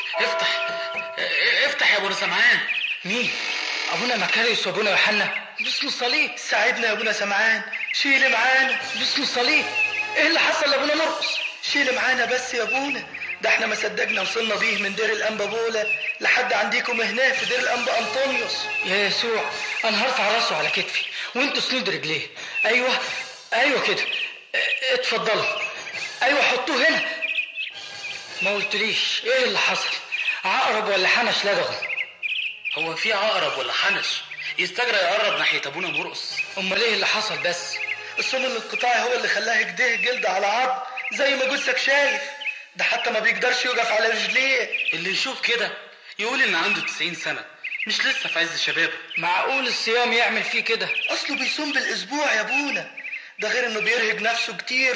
افتح افتح يا ابو سمعان مين ابونا مكاريوس وابونا يوحنا باسم الصليب ساعدنا يا ابونا سمعان شيل معانا باسم الصليب ايه اللي حصل لابونا مرقس شيل معانا بس يا ابونا ده احنا ما صدقنا وصلنا بيه من دير الانبا بولا لحد عنديكم هنا في دير الانبا انطونيوس يا يسوع انا هرفع راسه على كتفي وانتوا سنود رجليه ايوه ايوه كده اه، اتفضلوا ايوه حطوه هنا ما قلتليش ايه اللي حصل عقرب ولا حنش لدغه هو في عقرب ولا حنش يستجرى يقرب ناحيه ابونا مرقس امال ايه اللي حصل بس السم الانقطاعي هو اللي خلاه كده جلد على عظم زي ما جثك شايف ده حتى ما بيقدرش يقف على رجليه اللي يشوف كده يقول ان عنده 90 سنه مش لسه في عز شبابه معقول الصيام يعمل فيه كده اصله بيصوم بالاسبوع يا ابونا ده غير انه بيرهق نفسه كتير